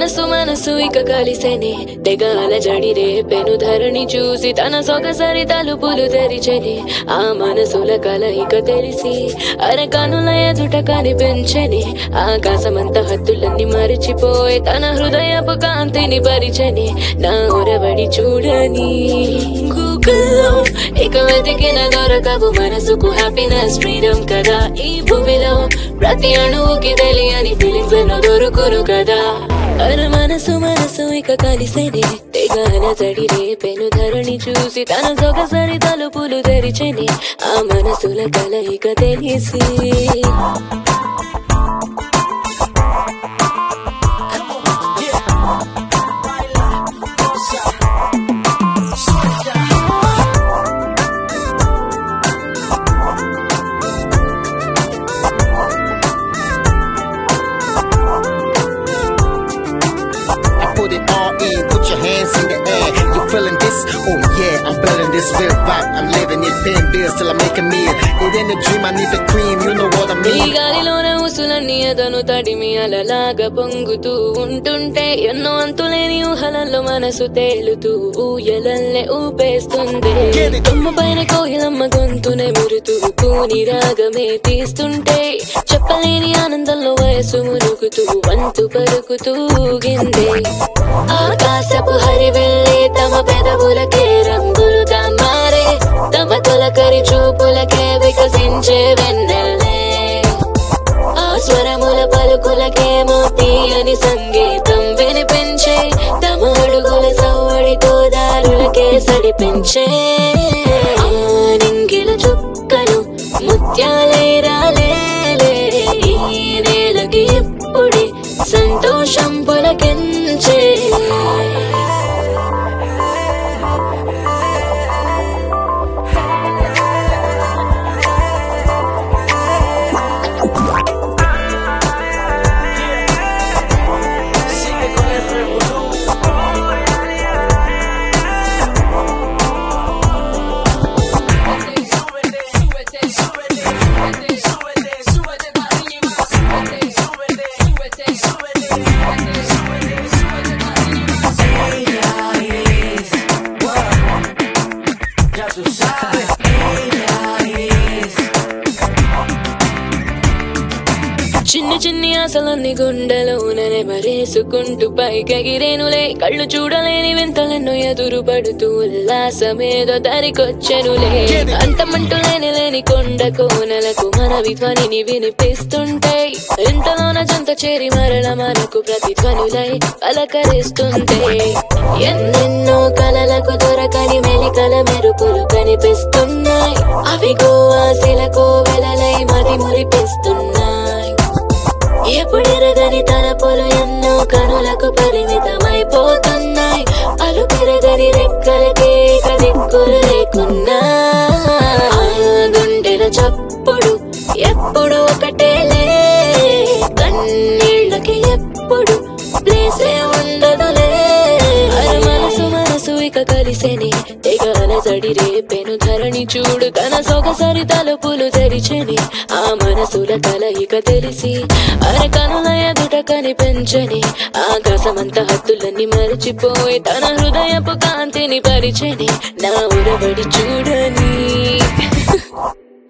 మనసు మనసు ఇక కలిసేనే తెగాల జడి రేపెను ధరణి చూసి తన సొగసరి తలుపులు తెరిచెని ఆ మనసుల కల ఇక తెలిసి అరకనుల ఎదుట కనిపించని ఆకాశమంత హద్దులన్నీ మరిచిపోయి తన హృదయపు కాంతిని పరిచని నా ఉరబడి చూడని గూగుల్లో ఇక వెతికిన దొరకవు మనసుకు హ్యాపీనెస్ ఫ్రీడమ్ కదా ఈ భూమిలో ప్రతి అణువుకి తెలియని ఫీలింగ్స్ ఎన్నో దొరుకును కదా అర మనసు మనసు ఇక కలిసేనే తెగాల తడి రేపెను ధరణి చూసి తన సొగసరి తలుపులు తెరిచెని ఆ మనసుల కల ఇక తెలిసి I put it all in, put your hands in the air. You feeling this? Oh yeah, I'm feeling this real vibe. I'm living it, paying bills till I make a meal. It ain't a dream, I need the cream, you know what I ఈ mean. గాలిలోన ఉసులన్నీ అదను తడిమి అలలాగా పొంగుతూ ఉంటుంటే ఎన్నో అంతులేని ఊహలలో మనసు తేలుతూ ఊయలల్లే ఊపేస్తుంది Get it. కొమ్మ పైన కోయిలమ్మ గొంతునే మురుతూ కూని రాగమే తీస్తుంటే చెప్పలేని ఆనందంలో వయసు మునుగుతూ వంతు పలుకుతూ ఊగింది ఆకాశపు హరివెళ్ళి తమ పెదవులకే రంగులు మారే తమ తొలకరి చూపులకే వికసించే వెన్నెల్లే ఆ స్వరముల పలుకులకేమో తీయని సంగీతం వినిపించే తమ అడుగుల సవ్వడితో దారులకే సడిపించే ఆ నింగిల చుక్కలు ముత్యాలై రాలేలే ఈ నేలకి ఇప్పుడే సంతోషం పులకించే చిన్ని చిన్ని ఆశలన్నీ గుండెలోననే మరేసుకుంటూ పైకెగిరేనులే కళ్ళు చూడలేని వింతలెన్నో ఎదురు పడుతూ ఉల్లాసమేదో దరికొచ్చెనులే అంతమంటూ లేని లేని కొండ కోనలకు మన విధ్వనిని వినిపిస్తుంటే ఇంతలోన జంత చేరి మరల మనకు ప్రతిధ్వనులై పలకరిస్తుంటే ఎన్నెన్నో కలలకు దొరకని మెలికల మెరుపులు కనిపిస్తున్నాయి అవిగో ఆశలకు వెలలై మది మురిపిస్తున్నాయి ఎప్పుడెరగని తలపులు ఎన్నో కనులకు పరిమితమైపోతున్నాయి అలు పెరగని రెక్కలకే ఇక దిక్కులు లేకున్నా ఆ గుండెల చప్పుడు ఎప్పుడు ఒకటేలే కన్నీళ్ళకి ఎప్పుడు ప్లేసే ఉండదులే అర మనసు మనసు ఇక కలిసేనే తెగాల జడి రేపెను ధరణి చూడు తన సొగసరి తలుపులు తెరిచెని ఆ మనసుల కల ఇక తెలిసి అరకనుల ఎదుట కనిపించని ఆకాశమంత హద్దులన్నీ మరచిపోయి తన హృదయపు కాంతిని పరిచని నా ఉరబడి చూడని